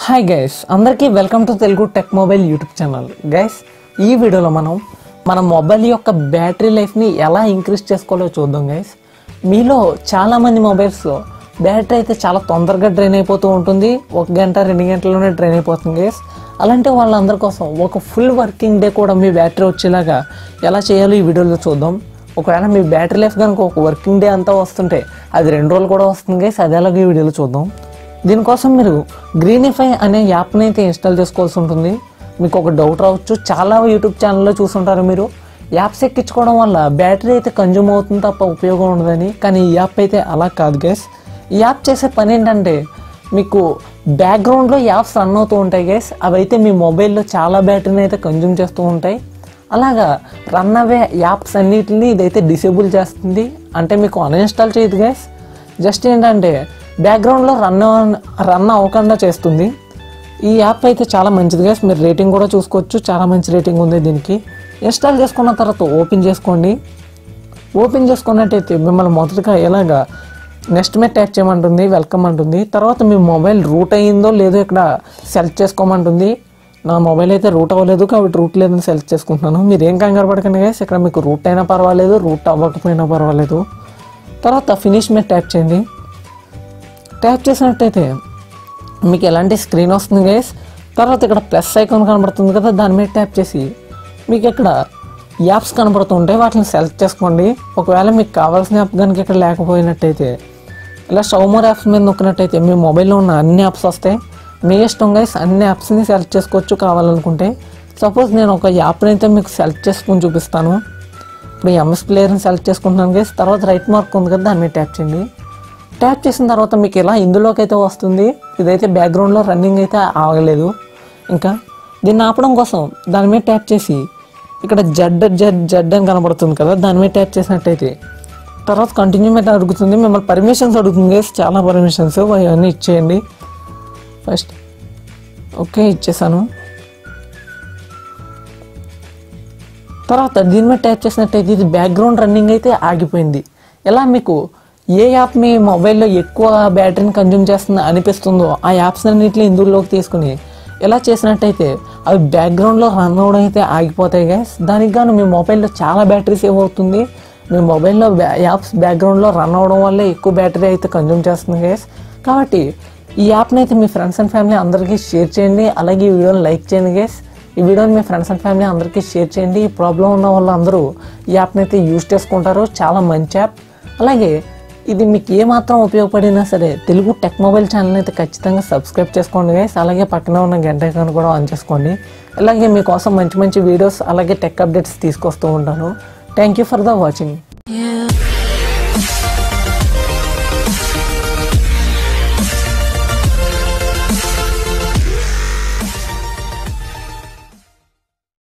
Hi guys అందరికీ welcome to Telugu tech mobile YouTube channel guys ఈ వీడియోలో మనం మన మొబైల్ యొక్క బ్యాటరీ లైఫ్ని ఎలా ఇంక్రీజ్ చేసుకోవాలో చూద్దాం గైస్ మీలో చాలామంది మొబైల్స్లో బ్యాటరీ అయితే చాలా తొందరగా డ్రైన్ అయిపోతూ ఉంటుంది ఒక గంట రెండు గంటల్లోనే డ్రైన్ అయిపోతుంది గైస్ అలాంటి వాళ్ళందరి కోసం ఒక ఫుల్ వర్కింగ్ డే కూడా మీ బ్యాటరీ వచ్చేలాగా ఎలా చేయాలో ఈ వీడియోలో చూద్దాం ఒకవేళ మీ బ్యాటరీ లైఫ్ కనుక ఒక వర్కింగ్ డే అంతా వస్తుంటే అది రెండు రోజులు కూడా వస్తుంది గైస్ అది ఎలాగో ఈ వీడియోలో చూద్దాం దీనికోసం మీరు గ్రీనిఫై అనే యాప్ని అయితే ఇన్స్టాల్ చేసుకోవాల్సి ఉంటుంది మీకు ఒక డౌట్ రావచ్చు చాలా యూట్యూబ్ ఛానల్లో చూసుంటారు మీరు యాప్స్ ఎక్కించుకోవడం వల్ల బ్యాటరీ అయితే కన్జ్యూమ్ అవుతుంది తప్ప ఉపయోగం ఉండదని కానీ ఈ యాప్ అయితే అలా కాదు గైస్ ఈ యాప్ చేసే పని ఏంటంటే మీకు బ్యాక్గ్రౌండ్లో యాప్స్ రన్ అవుతూ ఉంటాయి గైస్ అవి అయితే మీ మొబైల్లో చాలా బ్యాటరీని అయితే కన్జ్యూమ్ చేస్తూ ఉంటాయి అలాగా రన్ అవే యాప్స్ అన్నిటిని ఇదైతే డిసేబుల్ చేస్తుంది అంటే మీకు అన్ఇన్స్టాల్ చేయదు గైస్ జస్ట్ ఏంటంటే బ్యాక్గ్రౌండ్లో రన్ రన్ అవ్వకుండా చేస్తుంది ఈ యాప్ అయితే చాలా మంచిది గైస్ మీరు రేటింగ్ కూడా చూసుకోవచ్చు చాలా మంచి రేటింగ్ ఉంది దీనికి ఇన్స్టాల్ చేసుకున్న తర్వాత ఓపెన్ చేసుకోండి ఓపెన్ చేసుకున్నట్టయితే మిమ్మల్ని మొదటగా ఎలాగా నెక్స్ట్ మీద ట్యాప్ చేయమంటుంది వెల్కమ్ అంటుంది తర్వాత మీ మొబైల్ రూట్ అయ్యిందో లేదో ఇక్కడ సెలెక్ట్ చేసుకోమంటుంది నా మొబైల్ అయితే రూట్ అవ్వలేదు కాబట్టి రూట్ లేదని సెలెక్ట్ చేసుకుంటున్నాను మీరు ఏం కంగారు పడకండి గైస్ ఇక్కడ మీకు రూట్ అయినా పర్వాలేదు రూట్ అవ్వకపోయినా పర్వాలేదు తర్వాత ఫినిష్ మీద ట్యాప్ చేయండి ట్యాప్ చేసినట్టయితే మీకు ఎలాంటి స్క్రీన్ వస్తుంది గైస్ తర్వాత ఇక్కడ ప్లస్ ఐకాన్ కనబడుతుంది కదా దాని మీద ట్యాప్ చేసి మీకు ఇక్కడ యాప్స్ కనబడుతుంటాయి వాటిని సెలెక్ట్ చేసుకోండి ఒకవేళ మీకు కావాల్సిన యాప్ కనుక ఇక్కడ లేకపోయినట్టయితే ఇలా షౌమర్ యాప్స్ మీద నొక్కినట్టయితే మీ మొబైల్లో ఉన్న అన్ని యాప్స్ వస్తాయి మీ ఇష్టం గైస్ అన్ని యాప్స్ని సెలెక్ట్ చేసుకోవచ్చు కావాలనుకుంటే సపోజ్ నేను ఒక యాప్ని అయితే మీకు సెలెక్ట్ చేసుకుని చూపిస్తాను ఇప్పుడు ఎంఎస్ ప్లేయర్ని సెలెక్ట్ చేసుకుంటున్నాను గైస్ తర్వాత రైట్ మార్క్ ఉంది కదా దాని మీద ట్యాప్ చేయండి ట్యాప్ చేసిన తర్వాత మీకు ఇలా ఇందులోకి అయితే వస్తుంది ఇదైతే బ్యాక్గ్రౌండ్లో రన్నింగ్ అయితే ఆగలేదు ఇంకా దీన్ని ఆపడం కోసం దాని మీద ట్యాప్ చేసి ఇక్కడ జడ్ జడ్ జడ్ అని కనబడుతుంది కదా దాని మీద ట్యాప్ చేసినట్టయితే తర్వాత కంటిన్యూ మీద అడుగుతుంది మిమ్మల్ని పర్మిషన్స్ అడుగుతుంది guys. చాలా పర్మిషన్స్ అవన్నీ ఇచ్చేయండి ఫస్ట్ ఓకే ఇచ్చేసాను తర్వాత దీని మీద ట్యాప్ చేసినట్టయితే ఇది బ్యాక్గ్రౌండ్ రన్నింగ్ అయితే ఆగిపోయింది ఎలా మీకు ఏ యాప్ మీ మొబైల్లో ఎక్కువ బ్యాటరీని కన్జ్యూమ్ చేస్తుంది అనిపిస్తుందో ఆ యాప్స్ అన్నింటిని ఇందులోకి తీసుకుని ఇలా చేసినట్టయితే అవి బ్యాక్గ్రౌండ్లో రన్ అవ్వడం అయితే ఆగిపోతాయి గ్యాస్ దానికి గాను మీ మొబైల్లో చాలా బ్యాటరీ సేవ్ అవుతుంది మీ మొబైల్లో బ్యా- యాప్స్ బ్యాక్గ్రౌండ్లో రన్ అవ్వడం వల్లే ఎక్కువ బ్యాటరీ అయితే కన్జ్యూమ్ చేస్తుంది గ్యాస్ కాబట్టి ఈ యాప్ని అయితే మీ ఫ్రెండ్స్ అండ్ ఫ్యామిలీ అందరికీ షేర్ చేయండి అలాగే ఈ వీడియోని లైక్ చేయండి గైస్ ఈ వీడియోని మీ ఫ్రెండ్స్ అండ్ ఫ్యామిలీ అందరికీ షేర్ చేయండి ఈ ప్రాబ్లం ఉన్న వాళ్ళు అందరూ ఈ యాప్ని అయితే యూజ్ చేసుకుంటారు చాలా మంచి యాప్ అలాగే ఇది మీకు ఏమాత్రం ఉపయోగపడినా సరే తెలుగు టెక్ మొబైల్ ఛానల్ అయితే ఖచ్చితంగా సబ్స్క్రైబ్ చేసుకోండి గైస్ అలాగే పక్కన ఉన్న గంట ఐకాన్ కూడా ఆన్ చేసుకోండి అలాగే మీకోసం మంచి మంచి వీడియోస్ అలాగే టెక్ అప్డేట్స్ తీసుకొస్తూ ఉంటాను thank you for the watching